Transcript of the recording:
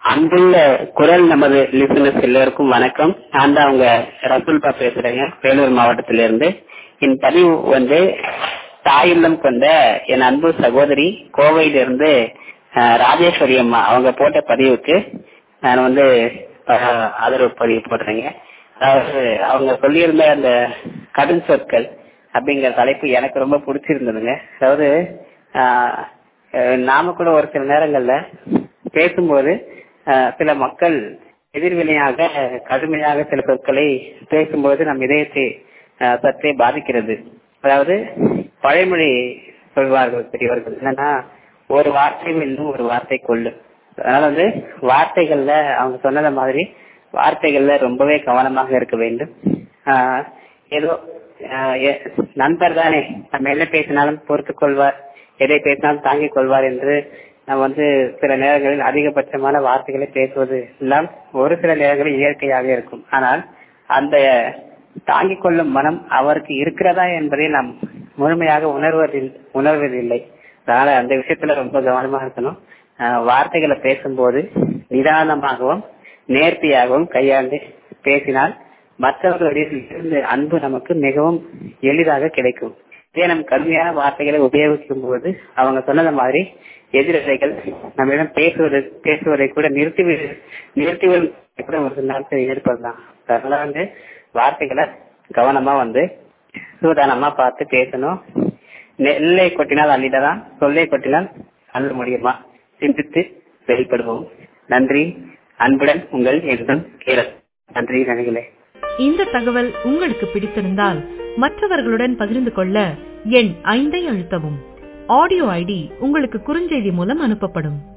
அன்புள்ள குரல் நமது லிசனர்ஸ் எல்லோருக்கும் வணக்கம் நான் தான் உங்க ரசூல்பா பேசுறேங்க வேலூர் மாவட்டத்திலிருந்து என் பதிவு வந்து தாயுள்ளம் கொண்ட என் அன்பு சகோதரி கோவையிலிருந்து அஹ், ராஜேஸ்வரி அம்மா அவங்க போட்ட பதிவுக்கு நான் வந்து அஹ், ஆதரவு பதிவு போடுறேங்க அதாவது அவங்க சொல்லியிருந்த அந்த கடும் சொற்கள் அப்படிங்கிற தலைப்பு எனக்கு ரொம்ப பிடிச்சிருந்ததுங்க அதாவது ஆஹ், அஹ், நாம கூட ஒரு சில நேரங்கள்ல பேசும்போது ஆஹ், சில மக்கள் எதிர்வினையாக கடுமையாக சில சொற்களை பேசும்போது நம் இதயத்தை ஆஹ், சற்றே பாதிக்கிறது அதாவது பழைமொழி சொல்வார்கள் பெரியவர்கள் என்னன்னா ஒரு வார்த்தை இன்னும் ஒரு வார்த்தை கொள்ளு அதனால வந்து வார்த்தைகள்ல அவங்க சொன்னத மாதிரி வார்த்தைகள்ல ரொம்பவே கவனமாக இருக்க வேண்டும் ஆஹ், ஏதோ ஆஹ், எ- நண்பர் தானே நம்ம என்ன பேசினாலும் பொறுத்துக் கொள்வார் எதை பேசினாலும் தாங்கிக் கொள்வார் என்று நாம் வந்து சில நேரங்களில் அதிகபட்சமான வார்த்தைகளை பேசுவது எல்லாம் ஒரு சில நேரங்களில் இயற்கையாக இருக்கும் ஆனால் அந்த தாங்கிக் கொள்ளும் மனம் அவருக்கு இருக்கிறதா என்பதை நாம் முழுமையாக உணர்வதில் உணர்வதில்லை அதனால அந்த விஷயத்துல ரொம்ப கவனமா இருக்கணும் ஆஹ் வார்த்தைகளை பேசும்போது நிதானமாகவும் நேர்த்தியாகவும் கையாண்டு பேசினால் மற்றவர்களிடம் இருந்து அன்பு நமக்கு மிகவும் எளிதாக கிடைக்கும் இதே நம் கடுமையான வார்த்தைகளை உபயோகிக்கும் போது அவங்க சொன்னது மாதிரி எதிரடைகள் நம்மிடம் பேசுவது பேசுவதை கூட நிறுத்தி விடு- நிறுத்தி விடும் கூட ஒரு சில நாட்கள் ஏற்படலாம் அதனால வந்து வார்த்தைகளை கவனமா வந்து சூதானமா பார்த்து பேசணும் நெல்லை கொட்டினால் அள்ளிடலாம் சொல்லை கொட்டினால் அள்ள முடியுமா சிந்தித்து வெளிப்படுவோம் நன்றி அன்புடன் உங்கள் என்றும் கேரள் நன்றி நன்றிகளே இந்த தகவல் உங்களுக்கு பிடித்திருந்தால் மற்றவர்களுடன் பகிர்ந்து கொள்ள எண் ஐந்தை அழுத்தவும் ஆடியோ ஐடி உங்களுக்கு குறுஞ்செய்தி மூலம் அனுப்பப்படும்